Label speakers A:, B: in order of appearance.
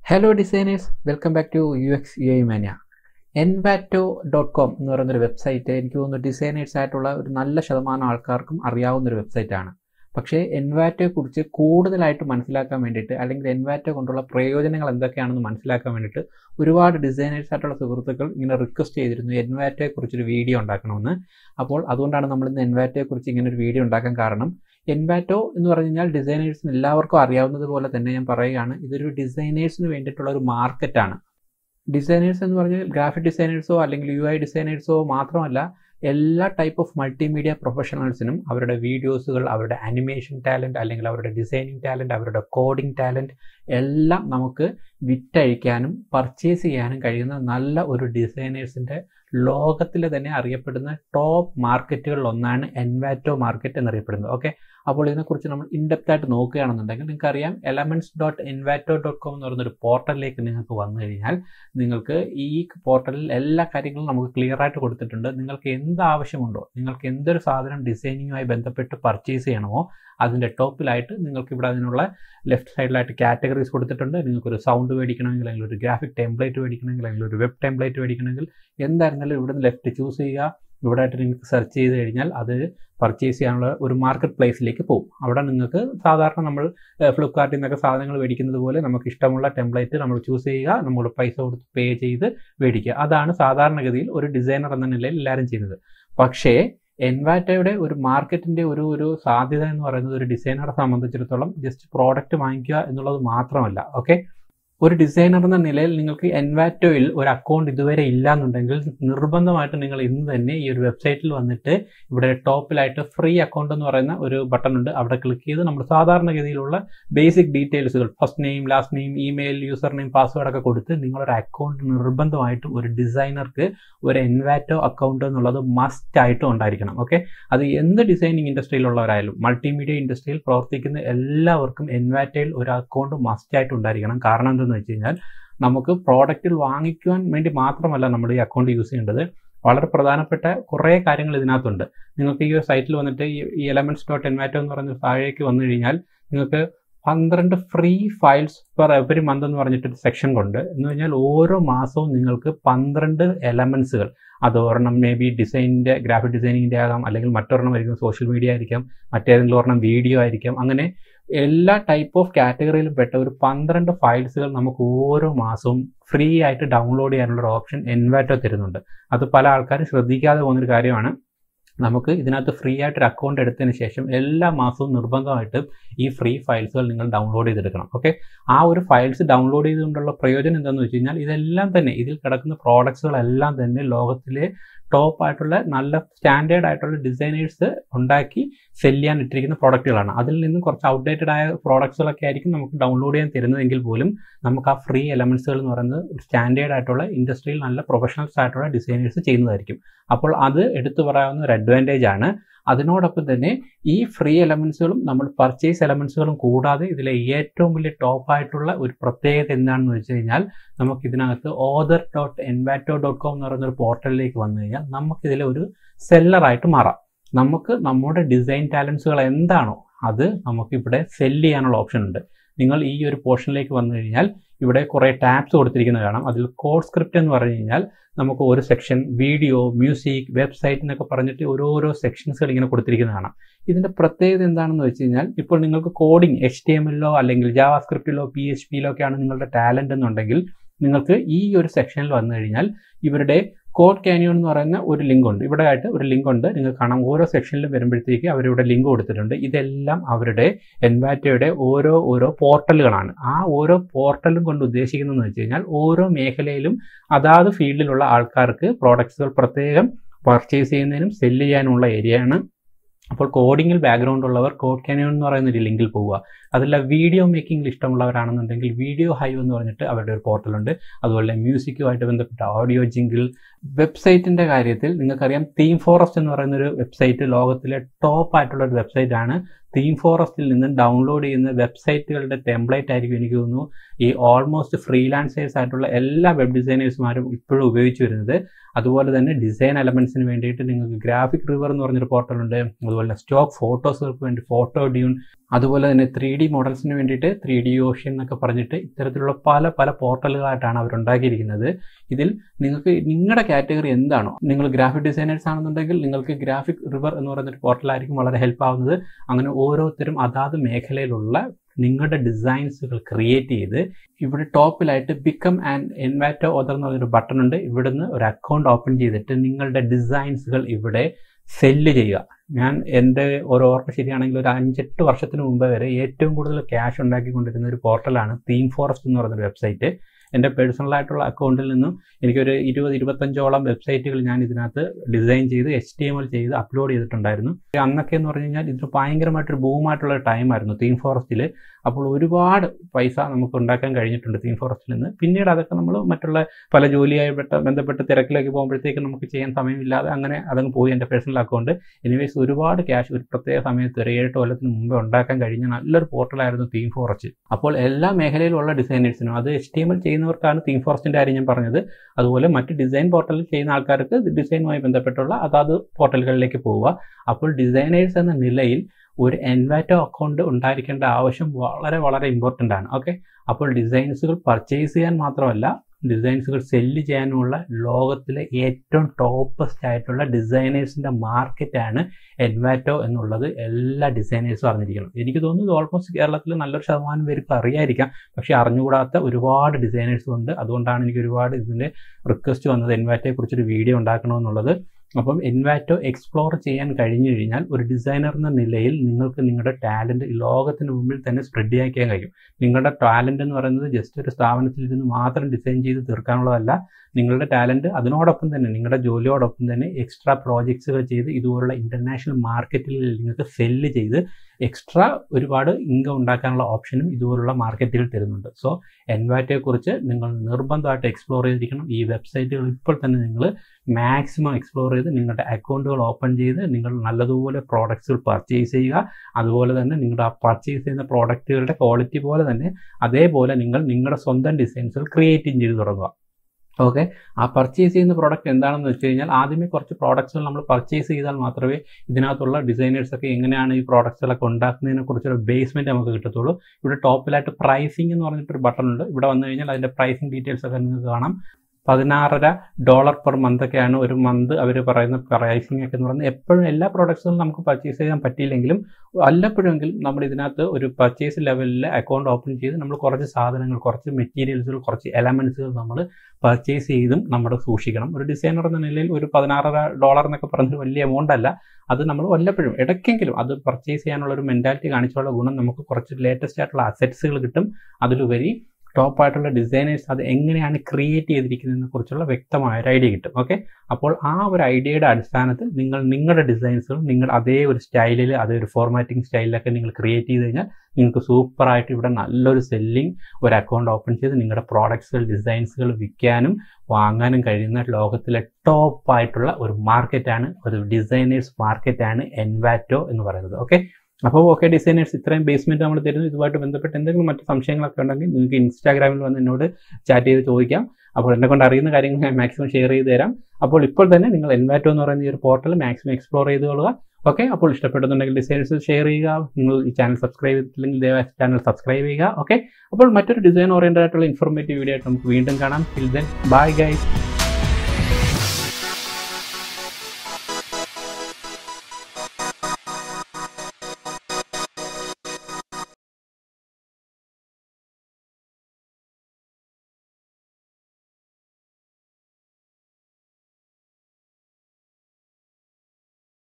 A: hello designers welcome back to U X U I mania Envato dot com എന്ന് പറയുന്നൊരു website എനിക്ക് തോന്നുന്നു designers ആയിട്ടുള്ള ഒരു നല്ല ശതമാനം ആൾക്കാർക്കും അറിയാവുന്ന ഒരു വെബ്സൈറ്റാണ് പക്ഷേ എൻവാറ്റോയെ കുറിച്ച് കൂടുതലായിട്ട് മനസ്സിലാക്കാൻ വേണ്ടിയിട്ട് അല്ലെങ്കിൽ എൻവാറ്റോ കൊണ്ടുള്ള പ്രയോജനങ്ങൾ എന്തൊക്കെയാണെന്ന് മനസ്സിലാക്കാൻ വേണ്ടിയിട്ട് ഒരുപാട് ഡിസൈനേഴ്സ് ആയിട്ടുള്ള സുഹൃത്തുക്കൾ ഇങ്ങനെ റിക്വസ്റ്റ് ചെയ്തിരുന്നു എൻവാറ്റോയെ കുറിച്ചൊരു വീഡിയോ ഉണ്ടാക്കണമെന്ന് അപ്പോൾ അതുകൊണ്ടാണ് നമ്മൾ ഇന്ന് എൻവാറ്റോയെ കുറിച്ച് ഇങ്ങനെ ഒരു വീഡിയോ ഉണ്ടാക്കാൻ കാരണം എൻവാറ്റോ എന്ന് പറഞ്ഞു കഴിഞ്ഞാൽ ഡിസൈനേഴ്സിന് എല്ലാവർക്കും അറിയാവുന്നത് പോലെ തന്നെ ഞാൻ പറയുകയാണ് ഇതൊരു ഡിസൈനേഴ്സിന് വേണ്ടിയിട്ടുള്ള ഒരു മാർക്കറ്റാണ് ഡിസൈനേഴ്സ് എന്ന് പറഞ്ഞാൽ ഗ്രാഫിക് ഡിസൈനേഴ്സോ അല്ലെങ്കിൽ യു ഐ ഡിസൈനേഴ്സോ മാത്രമല്ല എല്ലാ ടൈപ്പ് ഓഫ് മൾട്ടിമീഡിയ പ്രൊഫഷണൽസിനും അവരുടെ വീഡിയോസുകൾ അവരുടെ അനിമേഷൻ ടാലൻറ്റ് അല്ലെങ്കിൽ അവരുടെ ഡിസൈനിങ് ടാലൻറ്റ് അവരുടെ കോഡിംഗ് ടാലൻറ്റ് എല്ലാം നമുക്ക് വിറ്റഴിക്കാനും പർച്ചേസ് ചെയ്യാനും കഴിയുന്ന നല്ല ഒരു ഡിസൈനേഴ്സിൻ്റെ ലോകത്തിൽ തന്നെ അറിയപ്പെടുന്ന ടോപ്പ് മാർക്കറ്റുകളിൽ ഒന്നാണ് എൻവാറ്റോ മാർക്കറ്റ് എന്നറിയപ്പെടുന്നത് ഓക്കെ അപ്പോൾ ഇതിനെക്കുറിച്ച് നമ്മൾ ഇൻഡെപ്ത് ആയിട്ട് നോക്കുകയാണെന്നുണ്ടെങ്കിൽ നിങ്ങൾക്ക് അറിയാം elements dot Envato dot com എന്ന് പറയുന്നൊരു പോർട്ടലിലേക്ക് നിങ്ങൾക്ക് വന്നു കഴിഞ്ഞാൽ നിങ്ങൾക്ക് ഈ പോർട്ടലിൽ എല്ലാ കാര്യങ്ങളും നമുക്ക് ക്ലിയർ ആയിട്ട് കൊടുത്തിട്ടുണ്ട് നിങ്ങൾക്ക് എന്ത് ആവശ്യമുണ്ടോ നിങ്ങൾക്ക് എന്തൊരു സാധനം ഡിസൈനിങ്ങുമായി ബന്ധപ്പെട്ട് പർച്ചേസ് ചെയ്യണമോ അതിൻ്റെ ടോപ്പിലായിട്ട് നിങ്ങൾക്ക് ഇവിടെ അതിനുള്ള ലെഫ്റ്റ് സൈഡിലായിട്ട് കാറ്റഗറീസ് കൊടുത്തിട്ടുണ്ട് നിങ്ങൾക്കൊരു സൗണ്ട് മേടിക്കണമെങ്കിൽ അല്ലെങ്കിൽ ഒരു ഗ്രാഫിക് ടെംപ്ലേറ്റ് മേടിക്കണമെങ്കിൽ അല്ലെങ്കിൽ ഒരു വെബ് ടെംപ്ലേറ്റ് മേടിക്കണമെങ്കിൽ എന്തായിരുന്നാലും ഇവിടെ നിന്ന് ലെഫ്റ്റ് ചൂസ് ചെയ്യുക ഇവിടെ ആയിട്ട് നിങ്ങൾക്ക് സെർച്ച് ചെയ്ത് കഴിഞ്ഞാൽ അത് പർച്ചേസ് ചെയ്യാനുള്ള ഒരു മാർക്കറ്റ് പ്ലേസിലേക്ക് പോകും അവിടെ നിങ്ങൾക്ക് സാധാരണ നമ്മൾ ഫ്ലിപ്കാർട്ടിൽ നിന്നൊക്കെ സാധനങ്ങൾ മേടിക്കുന്നത് പോലെ നമുക്ക് ഇഷ്ടമുള്ള ടെംപ്ലേറ്റ് നമ്മൾ ചൂസ് ചെയ്യുക നമ്മൾ പൈസ കൊടുത്ത് പേ ചെയ്ത് മേടിക്കുക അതാണ് സാധാരണഗതിയിൽ ഒരു ഡിസൈനർ എന്ന നിലയിൽ എല്ലാവരും ചെയ്യുന്നത് പക്ഷേ എൻവാറ്റയുടെ ഒരു മാർക്കറ്റിന്റെ ഒരു ഒരു സാധ്യത എന്ന് പറയുന്നത് ഒരു ഡിസൈനറെ സംബന്ധിച്ചിടത്തോളം ജസ്റ്റ് പ്രോഡക്റ്റ് വാങ്ങിക്കുക എന്നുള്ളത് മാത്രമല്ല ഓക്കെ ഒരു ഡിസൈനർ എന്ന നിലയിൽ നിങ്ങൾക്ക് എൻവാറ്റോയിൽ ഒരു അക്കൗണ്ട് ഇതുവരെ ഇല്ല എന്നുണ്ടെങ്കിൽ നിർബന്ധമായിട്ട് നിങ്ങൾ ഇന്ന് തന്നെ ഈ ഒരു വെബ്സൈറ്റിൽ വന്നിട്ട് ഇവിടെ ടോപ്പിലായിട്ട് ഫ്രീ അക്കൗണ്ട് എന്ന് പറയുന്ന ഒരു ബട്ടൺ ഉണ്ട് അവിടെ ക്ലിക്ക് ചെയ്ത് നമ്മൾ സാധാരണഗതിയിലുള്ള ബേസിക് ഡീറ്റെയിൽസുകൾ first name last name email user name password ഒക്കെ കൊടുത്ത് നിങ്ങളൊരു അക്കൗണ്ട് നിർബന്ധമായിട്ടും ഒരു ഡിസൈനർക്ക് ഒരു എൻവാറ്റോ അക്കൗണ്ട് എന്നുള്ളത് മസ്റ്റ് ആയിട്ടും ഉണ്ടായിരിക്കണം ഓക്കെ അത് എന്ത് ഡിസൈനിങ് ഇൻഡസ്ട്രിയിലുള്ളവരായാലും മൾട്ടിമീഡിയ ഇൻഡസ്ട്രിയിൽ പ്രവർത്തിക്കുന്ന എല്ലാവർക്കും എൻവാറ്റോയിൽ ഒരു അക്കൗണ്ട് മസ്റ്റ് ആയിട്ട് ഉണ്ടായിരിക്കണം കാരണം എന്തെന്ന് വെച്ച് കഴിഞ്ഞാൽ നമുക്ക് പ്രോഡക്റ്റിൽ വാങ്ങിക്കുവാൻ വേണ്ടി മാത്രമല്ല നമ്മൾ ഈ അക്കൗണ്ട് യൂസ് ചെയ്യേണ്ടത് വളരെ പ്രധാനപ്പെട്ട കുറേ കാര്യങ്ങൾ ഇതിനകത്തുണ്ട് നിങ്ങൾക്ക് ഈ സൈറ്റിൽ വന്നിട്ട് ഈ എലമെന്റ്സ് ഡോട്ട് എൻവാറ്റോ എന്ന് പറഞ്ഞ താഴേക്ക് വന്നു കഴിഞ്ഞാൽ നിങ്ങൾക്ക് പന്ത്രണ്ട് free files per every month എന്ന് പറഞ്ഞിട്ടൊരു സെക്ഷൻ കൊണ്ട് എന്ന് കഴിഞ്ഞാൽ ഓരോ മാസവും നിങ്ങൾക്ക് പന്ത്രണ്ട് എലമെന്റ്സുകൾ അത് ഒരെണ്ണം മേ ബി ഡിസൈനിൻ്റെ ഗ്രാഫിക് ഡിസൈനിങ്ങിൻ്റെ ആകാം അല്ലെങ്കിൽ മറ്റൊരെണ്ണം ആയിരിക്കും സോഷ്യൽ മീഡിയ ആയിരിക്കാം മറ്റേതെങ്കിലും ഒരെണ്ണം വീഡിയോ ആയിരിക്കാം അങ്ങനെ എല്ലാ ടൈപ്പ് ഓഫ് കാറ്റഗറിയിലും പെട്ട ഒരു പന്ത്രണ്ട് ഫയൽസുകൾ നമുക്ക് ഓരോ മാസവും ഫ്രീ ആയിട്ട് ഡൗൺലോഡ് ചെയ്യാനുള്ള ഒരു ഓപ്ഷൻ എൻവാറ്റോ തരുന്നുണ്ട് അത് പല ആൾക്കാരും ശ്രദ്ധിക്കാതെ പോകുന്നൊരു കാര്യമാണ് നമുക്ക് ഇതിനകത്ത് ഫ്രീ ആയിട്ട് ഒരു അക്കൗണ്ട് എടുത്തതിന് ശേഷം എല്ലാ മാസവും നിർബന്ധമായിട്ട് ഈ ഫ്രീ ഫയൽസുകൾ നിങ്ങൾ ഡൗൺലോഡ് ചെയ്തെടുക്കണം ഓക്കെ ആ ഒരു ഫയൽസ് ഡൗൺലോഡ് ചെയ്തുകൊണ്ടുള്ള പ്രയോജനം എന്താണെന്ന് വെച്ച് കഴിഞ്ഞാൽ ഇതെല്ലാം തന്നെ ഇതിൽ കിടക്കുന്ന പ്രോഡക്ട്സുകളെല്ലാം തന്നെ ലോകത്തിലെ ടോപ്പ് ആയിട്ടുള്ള നല്ല സ്റ്റാൻഡേർഡ് ആയിട്ടുള്ള ഡിസൈനേഴ്സ് ഉണ്ടാക്കി സെല് ചെയ്യാൻ ഇട്ടിരിക്കുന്ന പ്രോഡക്റ്റുകളാണ് അതിൽ നിന്നും കുറച്ച് ഔട്ട്ഡേറ്റഡ് ആയ പ്രോഡക്ട്സുകളൊക്കെ ആയിരിക്കും നമുക്ക് ഡൗൺലോഡ് ചെയ്യാൻ തരുന്നതെങ്കിൽ പോലും നമുക്ക് ആ ഫ്രീ എലമെന്റ്സുകൾ എന്ന് പറയുന്നത് സ്റ്റാൻഡേർഡ് ആയിട്ടുള്ള ഇൻഡസ്ട്രിയിൽ നല്ല പ്രൊഫഷണൽസ് ആയിട്ടുള്ള ഡിസൈനേഴ്സ് ചെയ്യുന്നതായിരിക്കും അപ്പോൾ അത് എടുത്തു പറയാവുന്ന ഒരു അഡ്വാൻറ്റേജ് ആണ് അതിനോടൊപ്പം തന്നെ ഈ ഫ്രീ എലമെന്റ്സുകളും നമ്മൾ പർച്ചേസ് എലമെന്റ്സുകളും കൂടാതെ ഇതിലെ ഏറ്റവും വലിയ ടോപ്പ് ആയിട്ടുള്ള ഒരു പ്രത്യേകത എന്താണെന്ന് വെച്ച് കഴിഞ്ഞാൽ നമുക്ക് ഇതിനകത്ത് author dot Envato dot com എന്ന് പറയുന്ന ഒരു പോർട്ടലിലേക്ക് വന്നു കഴിഞ്ഞാൽ നമുക്കിതിലെ ഒരു സെല്ലറായിട്ട് മാറാം നമുക്ക് നമ്മുടെ ഡിസൈൻ ടാലൻസുകൾ എന്താണോ അത് നമുക്ക് ഇവിടെ സെല് ചെയ്യാനുള്ള ഓപ്ഷൻ ഉണ്ട് നിങ്ങൾ ഈ ഒരു പോർഷനിലേക്ക് വന്നു കഴിഞ്ഞാൽ ഇവിടെ കുറേ ടാബ്സ് കൊടുത്തിരിക്കുന്നത് കാണാം അതിൽ കോഡ് സ്ക്രിപ്റ്റ് എന്ന് പറഞ്ഞു കഴിഞ്ഞാൽ നമുക്ക് ഒരു സെക്ഷൻ വീഡിയോ മ്യൂസിക് വെബ്സൈറ്റ് എന്നൊക്കെ പറഞ്ഞിട്ട് ഓരോരോ സെക്ഷൻസുകൾ ഇങ്ങനെ കൊടുത്തിരിക്കുന്നത് കാണാം ഇതിൻ്റെ പ്രത്യേകത എന്താണെന്ന് വെച്ച് കഴിഞ്ഞാൽ ഇപ്പോൾ നിങ്ങൾക്ക് കോഡിംഗ് എച്ച് ടി എമ്മിലോ അല്ലെങ്കിൽ ജാവാ സ്ക്രിപ്റ്റിലോ പി എച്ച് പിയിലോ ഒക്കെയാണ് നിങ്ങളുടെ ടാലൻ്റ് എന്നുണ്ടെങ്കിൽ നിങ്ങൾക്ക് ഈ ഒരു സെക്ഷനിൽ വന്നു കഴിഞ്ഞാൽ ഇവരുടെ കോഡ് കാനിയോൺ എന്ന് പറയുന്ന ഒരു ലിങ്ക് ഉണ്ട് ഇവിടെ ആയിട്ട് ഒരു ലിങ്ക് ഉണ്ട് നിങ്ങൾക്ക് കാണാം ഓരോ സെക്ഷനിലും വരുമ്പോഴത്തേക്ക് അവരിവിടെ ലിങ്ക് കൊടുത്തിട്ടുണ്ട് ഇതെല്ലാം അവരുടെ എൻവാറ്റയുടെ ഓരോ ഓരോ പോർട്ടലുകളാണ് ആ ഓരോ പോർട്ടലും കൊണ്ട് ഉദ്ദേശിക്കുന്നതെന്ന് വെച്ച് കഴിഞ്ഞാൽ ഓരോ മേഖലയിലും അതാത് ഫീൽഡിലുള്ള ആൾക്കാർക്ക് പ്രോഡക്ട്സുകൾ പ്രത്യേകം പർച്ചേസ് ചെയ്യുന്നതിനും സെല് ചെയ്യാനുള്ള ഏരിയയാണ് അപ്പോൾ കോഡിങ്ങിൽ ബാക്ക്ഗ്രൗണ്ട് ഉള്ളവർ കോഡ് കാനിയോൺ എന്ന് പറയുന്ന ഒരു ലിങ്കിൽ പോവുക അതല്ല വീഡിയോ മേക്കിംഗിൽ ഇഷ്ടമുള്ളവരാണെന്നുണ്ടെങ്കിൽ വീഡിയോ ഹൈവ് എന്ന് പറഞ്ഞിട്ട് അവരുടെ ഒരു പോർട്ടലുണ്ട് അതുപോലെ മ്യൂസിക്കുമായിട്ട് ബന്ധപ്പെട്ട ഓഡിയോ ജിങ്കിൾ വെബ്സൈറ്റിൻ്റെ കാര്യത്തിൽ നിങ്ങൾക്കറിയാം തീം ഫോറസ്റ്റ് എന്ന് പറയുന്ന ഒരു വെബ്സൈറ്റ് ലോകത്തിലെ ടോപ്പ് ആയിട്ടുള്ള ഒരു വെബ്സൈറ്റ് ആണ് തീം ഫോറസ്റ്റിൽ നിന്ന് ഡൗൺലോഡ് ചെയ്യുന്ന വെബ്സൈറ്റുകളുടെ ടെംപ്ലേറ്റ് ആയിരിക്കും എനിക്ക് തോന്നുന്നു ഈ ഓൾമോസ്റ്റ് ഫ്രീലാൻസേഴ്സ് ആയിട്ടുള്ള എല്ലാ വെബ് ഡിസൈനേഴ്സുമാരും ഇപ്പോഴും ഉപയോഗിച്ച് വരുന്നത് അതുപോലെ തന്നെ ഡിസൈൻ എലമെൻസിന് വേണ്ടിയിട്ട് നിങ്ങൾക്ക് ഗ്രാഫിക് റിവർ എന്ന് പറഞ്ഞൊരു പോർട്ടലുണ്ട് അതുപോലെ തന്നെ സ്റ്റോക്ക് ഫോട്ടോസുകൾക്ക് വേണ്ടി ഫോട്ടോ ഡ്യൂൺ അതുപോലെ തന്നെ ത്രീ ഡി മോഡൽസിന് വേണ്ടിയിട്ട് ത്രീ ഡി ഓഷ്യൻ എന്നൊക്കെ പറഞ്ഞിട്ട് ഇത്തരത്തിലുള്ള പല പല പോർട്ടലുകളായിട്ടാണ് അവർ ഉണ്ടാക്കിയിരിക്കുന്നത് ഇതിൽ നിങ്ങൾക്ക് നിങ്ങളുടെ കാറ്റഗറി എന്താണോ നിങ്ങൾ ഗ്രാഫിക് ഡിസൈനേഴ്സ് ആണെന്നുണ്ടെങ്കിൽ നിങ്ങൾക്ക് ഗ്രാഫിക് റിവർ എന്ന് പറയുന്നൊരു പോർട്ടലായിരിക്കും വളരെ ഹെൽപ്പ് ആവുന്നത് അങ്ങനെ ഓരോരുത്തരും അതാത് മേഖലയിലുള്ള നിങ്ങളുടെ ഡിസൈൻസുകൾ ക്രിയേറ്റ് ചെയ്ത് ഇവിടെ ടോപ്പിലായിട്ട് ബിക്കം ആൻഡ് എൻവാറ്റോ ഓദർ എന്ന് പറഞ്ഞൊരു ബട്ടൺ ഉണ്ട് ഇവിടുന്ന് ഒരു അക്കൗണ്ട് ഓപ്പൺ ചെയ്തിട്ട് നിങ്ങളുടെ ഡിസൈൻസുകൾ ഇവിടെ സെല്ല് ചെയ്യുക ഞാൻ എൻ്റെ ഒരു ഓർമ്മ ശരിയാണെങ്കിൽ ഒരു അഞ്ചെട്ട് വർഷത്തിന് മുമ്പ് വരെ ഏറ്റവും കൂടുതൽ ക്യാഷ് ഉണ്ടാക്കിക്കൊണ്ടിരുന്ന ഒരു പോർട്ടലാണ് തീം ഫോറസ്റ്റ് എന്ന് പറയുന്ന വെബ്സൈറ്റ് എൻ്റെ പേഴ്സണൽ ആയിട്ടുള്ള അക്കൗണ്ടിൽ നിന്നും എനിക്കൊരു ഇരുപത് ഇരുപത്തഞ്ചോളം വെബ്സൈറ്റുകൾ ഞാൻ ഇതിനകത്ത് ഡിസൈൻ ചെയ്ത് എച്ച് ടി എം എൽ ചെയ്ത് അപ്ലോഡ് ചെയ്തിട്ടുണ്ടായിരുന്നു അന്നൊക്കെ എന്ന് പറഞ്ഞു കഴിഞ്ഞാൽ ഇതിന് ഭയങ്കരമായിട്ടൊരു ബൂമായിട്ടുള്ള ടൈമായിരുന്നു തീം ഫോറസ്റ്റിൽ അപ്പോൾ ഒരുപാട് പൈസ നമുക്ക് ഉണ്ടാക്കാൻ കഴിഞ്ഞിട്ടുണ്ട് തീം ഫോറസ്റ്റിൽ നിന്ന് പിന്നീട് അതൊക്കെ നമ്മൾ മറ്റുള്ള പല ജോലിയായി ബന്ധപ്പെട്ട് തിരക്കിലേക്ക് പോകുമ്പോഴത്തേക്ക് നമുക്ക് ചെയ്യാൻ സമയമില്ലാതെ അങ്ങനെ അതങ്ങ് പോയി എൻ്റെ പേഴ്സണൽ അക്കൗണ്ട് എനിവേസ് ഒരുപാട് ക്യാഷ് ഒരു പ്രത്യേക സമയത്ത് ഒരു ഏഴെട്ട് കൊല്ലത്തിന് മുമ്പ് ഉണ്ടാക്കാൻ കഴിഞ്ഞ നല്ലൊരു പോർട്ടലായിരുന്നു തീം ഫോറസ്റ്റ് അപ്പോൾ എല്ലാ മേഖലയിലുള്ള ഡിസൈനേഴ്സിനും അത് എച്ച് ടി എം എൽ ചെയ്യുന്നവർക്കാണ് തീം ഫോറസ്റ്റിൻ്റെ കാര്യം ഞാൻ പറഞ്ഞത് അതുപോലെ മറ്റ് ഡിസൈൻ പോർട്ടലിൽ ചെയ്യുന്ന ആൾക്കാർക്ക് ഡിസൈനുമായി ബന്ധപ്പെട്ടുള്ള അതാത് പോർട്ടലുകളിലേക്ക് പോവുക അപ്പോൾ ഡിസൈനേഴ്സ് എന്ന നിലയിൽ ഒരു എൻവാറ്റോ അക്കൗണ്ട് ഉണ്ടായിരിക്കേണ്ട ആവശ്യം വളരെ വളരെ ഇമ്പോർട്ടൻ്റ് ആണ് ഓക്കെ അപ്പോൾ ഡിസൈൻസുകൾ പർച്ചേസ് ചെയ്യാൻ മാത്രമല്ല ഡിസൈൻസുകൾ സെല്ല് ചെയ്യാനുള്ള ലോകത്തിലെ ഏറ്റവും ടോപ്പസ്റ്റ് ആയിട്ടുള്ള ഡിസൈനേഴ്സിൻ്റെ മാർക്കറ്റാണ് എൻവാറ്റോ എന്നുള്ളത് എല്ലാ ഡിസൈനേഴ്സും അറിഞ്ഞിരിക്കണം എനിക്ക് തോന്നുന്നത് ഓൾമോസ്റ്റ് കേരളത്തിൽ നല്ലൊരു ശതമാനം പേർക്ക് അറിയായിരിക്കാം പക്ഷേ അറിഞ്ഞുകൂടാത്ത ഒരുപാട് ഡിസൈനേഴ്സും ഉണ്ട് അതുകൊണ്ടാണ് എനിക്ക് ഒരുപാട് ഇതിൻ്റെ റിക്വസ്റ്റ് വന്നത് എൻവാറ്റോയെ കുറിച്ചൊരു വീഡിയോ ഉണ്ടാക്കണമെന്നുള്ളത് അപ്പം എൻവാറ്റോ എക്സ്പ്ലോർ ചെയ്യാൻ കഴിഞ്ഞു കഴിഞ്ഞാൽ ഒരു ഡിസൈനർ എന്ന നിലയിൽ നിങ്ങൾക്ക് നിങ്ങളുടെ ടാലൻറ്റ് ലോകത്തിന് മുമ്പിൽ തന്നെ സ്പ്രെഡ് ചെയ്യാൻ കഴിയും നിങ്ങളുടെ ടാലൻറ്റ് എന്ന് പറയുന്നത് ജസ്റ്റ് ഒരു സ്ഥാപനത്തിൽ ഇരുന്ന് മാത്രം ഡിസൈൻ ചെയ്ത് തീർക്കാനുള്ളതല്ല നിങ്ങളുടെ ടാലൻറ്റ് അതിനോടൊപ്പം തന്നെ നിങ്ങളുടെ ജോലിയോടൊപ്പം തന്നെ എക്സ്ട്രാ പ്രോജക്ട്സുകൾ ചെയ്ത് ഇതുപോലുള്ള ഇൻ്റർനാഷണൽ മാർക്കറ്റിൽ നിങ്ങൾക്ക് സെല്ല് ചെയ്ത് എക്സ്ട്രാ ഒരുപാട് ഇൻകം ഉണ്ടാക്കാനുള്ള ഓപ്ഷനും ഇതുപോലുള്ള മാർക്കറ്റുകൾ തരുന്നുണ്ട് സോ എൻവാറ്റയെക്കുറിച്ച് നിങ്ങൾ നിർബന്ധമായിട്ട് എക്സ്പ്ലോർ ചെയ്തിരിക്കണം ഈ വെബ്സൈറ്റുകൾ ഇപ്പോൾ തന്നെ നിങ്ങൾ മാക്സിമം എക്സ്പ്ലോർ ചെയ്ത് നിങ്ങളുടെ അക്കൗണ്ടുകൾ ഓപ്പൺ ചെയ്ത് നിങ്ങൾ നല്ലതുപോലെ പ്രോഡക്ട്സുകൾ പർച്ചേസ് ചെയ്യുക അതുപോലെ തന്നെ നിങ്ങളുടെ ആ പർച്ചേസ് ചെയ്യുന്ന പ്രോഡക്റ്റുകളുടെ ക്വാളിറ്റി പോലെ തന്നെ അതേപോലെ നിങ്ങൾ നിങ്ങളുടെ സ്വന്തം ഡിസൈൻസുകൾ ക്രിയേറ്റ് ചെയ്ത് തുടങ്ങുക ഓക്കെ ആ പർച്ചേസ് ചെയ്യുന്ന പ്രോഡക്റ്റ് എന്താണെന്ന് വെച്ച് കഴിഞ്ഞാൽ ആദ്യമേ കുറച്ച് പ്രോഡക്റ്റ്സുകൾ നമ്മൾ പർച്ചേസ് ചെയ്താൽ മാത്രമേ ഇതിനകത്തുള്ള ഡിസൈനേഴ്സ് ഒക്കെ എങ്ങനെയാണ് ഈ പ്രോഡക്റ്റ്സുകളൊക്കെ ഉണ്ടാക്കുന്നതിനെ കുറിച്ചൊരു ബേസ്മെൻറ്റ് നമുക്ക് കിട്ടത്തുള്ളൂ ഇവിടെ ടോപ്പിലായിട്ട് പ്രൈസിംഗ് എന്ന് പറഞ്ഞിട്ടൊരു ബട്ടൺ ഉണ്ട് ഇവിടെ വന്നു കഴിഞ്ഞാൽ അതിൻ്റെ പ്രൈസിംഗ് ഡീറ്റെയിൽസ് ഒക്കെ നിങ്ങൾക്ക് കാണാം പതിനാറര ഡോളർ പെർ മന്ത് ഒക്കെയാണ് ഒരു മന്ത് അവർ പറയുന്ന പ്രൈസിംഗ് ഒക്കെ എന്ന് പറയുന്നത് എപ്പോഴും എല്ലാ പ്രോഡക്ട്സും നമുക്ക് പർച്ചേസ് ചെയ്യാൻ പറ്റിയില്ലെങ്കിലും വല്ലപ്പോഴെങ്കിലും നമ്മൾ ഇതിനകത്ത് ഒരു പർച്ചേസ് ലെവലിൽ അക്കൗണ്ട് ഓപ്പൺ ചെയ്ത് നമ്മൾ കുറച്ച് സാധനങ്ങൾ കുറച്ച് മെറ്റീരിയൽസുകൾ കുറച്ച് എലമെൻസുകൾ നമ്മൾ പർച്ചേസ് ചെയ്തും നമ്മൾ സൂക്ഷിക്കണം ഒരു ഡിസൈനർ എന്ന നിലയിൽ ഒരു പതിനാറര ഡോളർ എന്നൊക്കെ പറഞ്ഞൊരു വലിയ എമൗണ്ട് അല്ല അത് നമ്മൾ വല്ലപ്പോഴും ഇടയ്ക്കെങ്കിലും അത് പർച്ചേസ് ചെയ്യാനുള്ള ഒരു മെൻറ്റാലിറ്റി കാണിച്ചുള്ള ഗുണം നമുക്ക് കുറച്ച് ലേറ്റസ്റ്റ് ആയിട്ടുള്ള അസറ്റ്സുകൾ കിട്ടും അതിലുപരി ടോപ്പ് ആയിട്ടുള്ള ഡിസൈനേഴ്സ് അത് എങ്ങനെയാണ് ക്രിയേറ്റ് ചെയ്തിരിക്കുന്നതിനെ കുറിച്ചുള്ള വ്യക്തമായ ഒരു ഐഡിയ കിട്ടും ഓക്കെ അപ്പോൾ ആ ഒരു ഐഡിയയുടെ അടിസ്ഥാനത്തിൽ നിങ്ങൾ നിങ്ങളുടെ ഡിസൈൻസുകൾ നിങ്ങൾ അതേ ഒരു സ്റ്റൈലിൽ അതേ ഒരു ഫോർമാറ്റിംഗ് സ്റ്റൈലിലൊക്കെ നിങ്ങൾ ക്രിയേറ്റ് ചെയ്ത് കഴിഞ്ഞാൽ നിങ്ങൾക്ക് സൂപ്പറായിട്ട് ഇവിടെ നല്ലൊരു സെല്ലിംഗ് ഒരു അക്കൗണ്ട് ഓപ്പൺ ചെയ്ത് നിങ്ങളുടെ പ്രോഡക്ട്സുകൾ ഡിസൈൻസുകൾ വിൽക്കാനും വാങ്ങാനും കഴിയുന്ന ലോകത്തിലെ ടോപ്പ് ആയിട്ടുള്ള ഒരു മാർക്കറ്റാണ് ഒരു ഡിസൈനേഴ്സ് മാർക്കറ്റാണ് എൻവാറ്റോ എന്ന് പറയുന്നത് ഓക്കെ അപ്പോൾ ഓക്കെ ഡിസൈനേഴ്സ് ഇത്രയും ബേസ്മെന്റ് നമ്മൾ തരുന്നു ഇതുമായിട്ട് ബന്ധപ്പെട്ട് എന്തെങ്കിലും മറ്റു സംശയങ്ങളൊക്കെ ഉണ്ടെങ്കിൽ നിങ്ങൾക്ക് ഇൻസ്റ്റാഗ്രാമിൽ വന്ന് എന്നോട് ചാറ്റ് ചെയ്ത് ചോദിക്കാം അപ്പോൾ എന്നെ കൊണ്ട് അറിയുന്ന കാര്യങ്ങൾ ഞാൻ മാക്സിമം ഷെയർ ചെയ്ത് തരാം അപ്പോൾ ഇപ്പോൾ തന്നെ നിങ്ങൾ എൻവാറ്റോ എന്ന് പറയുന്ന ഈ ഒരു പോർട്ടൽ മാക്സിമം എക്സ്പ്ലോർ ചെയ്ത് കൊള്ളുക ഓക്കെ അപ്പോൾ ഇഷ്ടപ്പെടുന്നുണ്ടെങ്കിൽ ഡിസൈൻസ് ഷെയർ ചെയ്യുക നിങ്ങൾ ഈ ചാനൽ സബ്സ്ക്രൈബ് ചെയ്തിട്ടില്ലെങ്കിൽ ദയവായി ചാനൽ സബ്സ്ക്രൈബ് ചെയ്യുക ഓക്കെ അപ്പോൾ മറ്റൊരു ഡിസൈൻ ഓറിയൻറ്റഡ് ആയിട്ടുള്ള ഇൻഫോർമേറ്റീവ് വീഡിയോ ആയിട്ട് നമുക്ക് വീണ്ടും കാണാം ടിൽ ദെൻ ബൈ ഗൈസ്